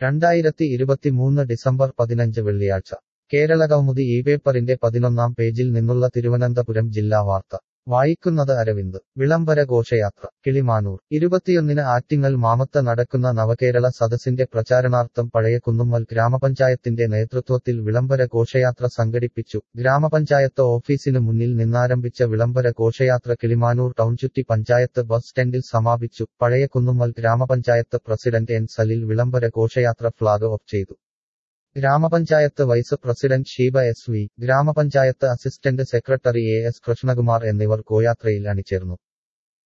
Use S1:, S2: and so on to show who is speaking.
S1: രണ്ടായിരത്തി ഇരുപത്തിമൂന്ന് ഡിസംബർ പതിനഞ്ച് വെള്ളിയാഴ്ച കേരളകൗമുദി ഈ പേപ്പറിന്റെ പതിനൊന്നാം പേജിൽ നിന്നുള്ള തിരുവനന്തപുരം ജില്ലാ വാർത്ത വായിക്കുന്നത് അരവിന്ദ് വിളംബര ഘോഷയാത്ര കിളിമാനൂർ ഇരുപത്തിയൊന്നിന് ആറ്റിങ്ങൽ മാമത്ത് നടക്കുന്ന നവകേരള സദസ്സിന്റെ പ്രചാരണാർത്ഥം പഴയ കുന്നുമ്മൽ ഗ്രാമപഞ്ചായത്തിന്റെ നേതൃത്വത്തിൽ വിളംബര ഘോഷയാത്ര സംഘടിപ്പിച്ചു ഗ്രാമപഞ്ചായത്ത് ഓഫീസിന് മുന്നിൽ നിന്നാരംഭിച്ച വിളംബര ഘോഷയാത്ര കിളിമാനൂർ ടൗൺ ചുറ്റി പഞ്ചായത്ത് ബസ് സ്റ്റാൻഡിൽ സമാപിച്ചു പഴയ കുന്നുമ്മൽ ഗ്രാമപഞ്ചായത്ത് പ്രസിഡന്റ് എൻ സലിൽ വിളംബര ഘോഷയാത്ര ഫ്ളാഗ് ഓഫ് ചെയ്തു ഗ്രാമപഞ്ചായത്ത് vice president Sheeba S V ഗ്രാമപഞ്ചായത്ത് assistant secretary A S Krishnakumar എന്നിവർ ഘോയാത്രയിൽ അണിചേർന്നു